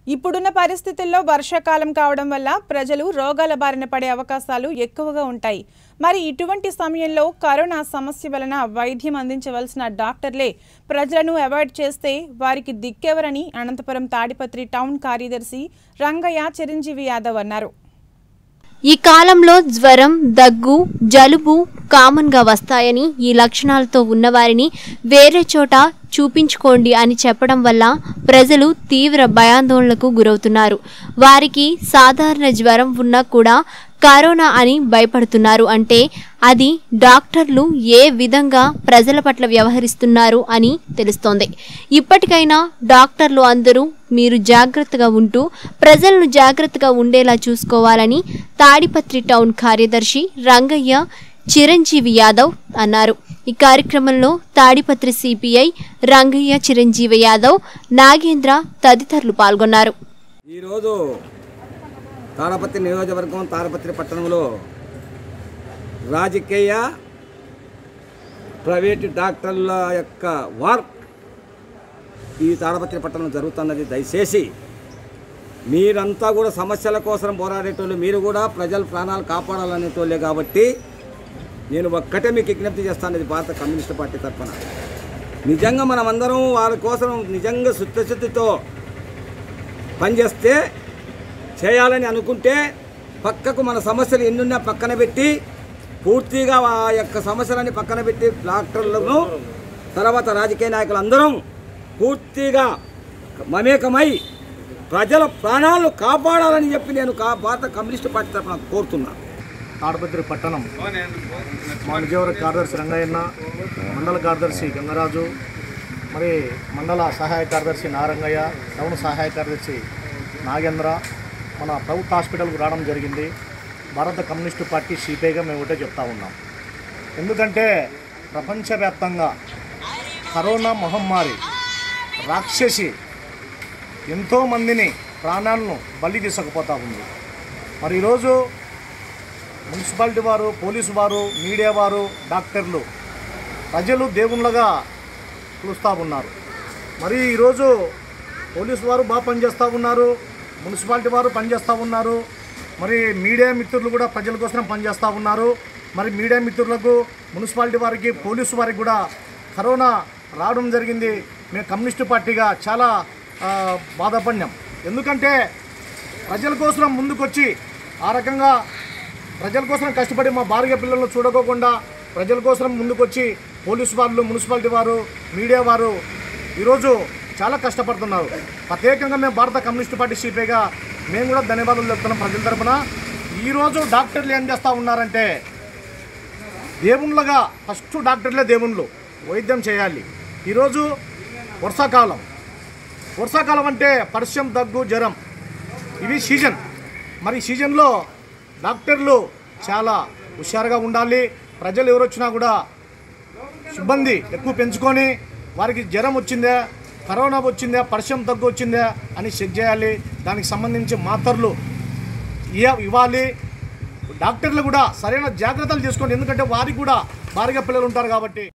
ఇప్పుడున్న పరిస్థితుల్లో వర్షాకాలం కావడం వల్ల ప్రజలు రోగాల బారిన పడే అవకాశాలు ఎక్కువగా ఉంటాయి మరి ఇటువంటి సమయంలో కరోనా సమస్య వలన వైద్యం అందించవలసిన డాక్టర్లే ప్రజలను అవాయిడ్ చేస్తే వారికి దిక్కెవరని అనంతపురం తాడిపత్రి టౌన్ కార్యదర్శి రంగయ్య చిరంజీవి యాదవ్ అన్నారు ఈ కాలంలో జ్వరం దగ్గు జలుబు కామన్ గా వస్తాయని ఈ లక్షణాలతో ఉన్నవారిని వేరే చోట చూపించుకోండి అని చెప్పడం వల్ల ప్రజలు తీవ్ర భయాందోళనకు గురవుతున్నారు వారికి సాధారణ జ్వరం ఉన్నా కూడా కరోనా అని భయపడుతున్నారు అంటే అది డాక్టర్లు ఏ విధంగా ప్రజల పట్ల వ్యవహరిస్తున్నారు అని తెలుస్తోంది ఇప్పటికైనా డాక్టర్లు అందరూ మీరు జాగ్రత్తగా ఉంటూ ప్రజలను జాగ్రత్తగా ఉండేలా చూసుకోవాలని తాడిపత్రి టౌన్ కార్యదర్శి రంగయ్య చిరంజీవి యాదవ్ అన్నారు ఈ కార్యక్రమంలో తాడిపత్రి సిపిఐ రంగయ్య చిరంజీవి యాదవ్ నాగేంద్ర తదితరులు పాల్గొన్నారు ఈరోజు తాడపత్రి నియోజకవర్గం తాడపత్రి పట్టణంలో రాజకీయ ప్రైవేటు డాక్టర్ల యొక్క వర్క్ ఈ తాడపత్రి పట్టణం జరుగుతున్నది దయచేసి మీరంతా కూడా సమస్యల కోసం పోరాడేటోళ్ళు మీరు కూడా ప్రజల ప్రాణాలు కాపాడాలనేటోళ్ళే కాబట్టి నేను ఒక్కటే మీకు విజ్ఞప్తి చేస్తాను ఇది భారత కమ్యూనిస్ట్ పార్టీ తరఫున నిజంగా మనమందరం వారి కోసం నిజంగా శుద్ధశుద్ధితో పనిచేస్తే చేయాలని అనుకుంటే పక్కకు మన సమస్యలు ఎన్నున్నా పక్కన పెట్టి పూర్తిగా ఆ యొక్క సమస్యలని పక్కన పెట్టి డాక్టర్లను తర్వాత రాజకీయ నాయకులు అందరం పూర్తిగా మమేకమై ప్రజల ప్రాణాలను కాపాడాలని చెప్పి నేను కా భారత కమ్యూనిస్ట్ పార్టీ తరఫున కోరుతున్నాను తాడపత్రి పట్టణం మా నిజవర కార్యదర్శి రంగయ్యన్న మండల కార్యదర్శి గంగరాజు మరి మండల సహాయ కార్యదర్శి నారంగయ్య టౌన్ సహాయ కార్యదర్శి నాగేంద్ర మన ప్రభుత్వ హాస్పిటల్కు రావడం జరిగింది భారత కమ్యూనిస్టు పార్టీ సిపిఐగా మేము ఒకటే చెప్తా ఉన్నాం ఎందుకంటే ప్రపంచవ్యాప్తంగా కరోనా మహమ్మారి రాక్షసి ఎంతోమందిని ప్రాణాలను బలి తీసుకుపోతూ ఉంది మరి ఈరోజు మున్సిపాలిటీ వారు పోలీసు వారు మీడియా వారు డాక్టర్లు ప్రజలు దేవుళ్ళగా పిలుస్తూ ఉన్నారు మరి ఈరోజు పోలీసు వారు బాగా పనిచేస్తూ ఉన్నారు మున్సిపాలిటీ వారు పనిచేస్తూ ఉన్నారు మరి మీడియా మిత్రులు కూడా ప్రజల కోసం పనిచేస్తూ ఉన్నారు మరి మీడియా మిత్రులకు మున్సిపాలిటీ వారికి పోలీసు వారికి కూడా కరోనా రావడం జరిగింది మేము కమ్యూనిస్టు పార్టీగా చాలా ఆ, బాధపడినాం ఎందుకంటే ప్రజల కోసం ముందుకొచ్చి ఆ రకంగా ప్రజల కోసం కష్టపడి మా భార్య పిల్లలను చూడకోకుండా ప్రజల కోసం ముందుకొచ్చి పోలీసు వాళ్ళు మున్సిపాలిటీ వారు మీడియా వారు ఈరోజు చాలా కష్టపడుతున్నారు ప్రత్యేకంగా మేము భారత కమ్యూనిస్ట్ పార్టీ సిపిగా మేము కూడా ధన్యవాదాలు చెప్తున్నాం ప్రజల తరపున ఈరోజు డాక్టర్లు ఏం చేస్తూ ఉన్నారంటే దేవుళ్ళగా ఫస్ట్ డాక్టర్లే దేవుళ్ళు వైద్యం చేయాలి ఈరోజు వర్షాకాలం వర్షాకాలం అంటే పర్షం దగ్గు జ్వరం ఇవి సీజన్ మరి ఈ సీజన్లో డాక్టర్లు చాలా హుషారుగా ఉండాలి ప్రజలు ఎవరు వచ్చినా కూడా సిబ్బంది ఎక్కువ పెంచుకొని వారికి జ్వరం వచ్చిందా కరోనా వచ్చిందా పర్షం దగ్గు వచ్చిందా అని చెక్ చేయాలి దానికి సంబంధించి మాత్రలు ఇయ్య- ఇవ్వాలి డాక్టర్లు కూడా సరైన జాగ్రత్తలు తీసుకోండి ఎందుకంటే వారికి కూడా భారీగా పిల్లలు ఉంటారు కాబట్టి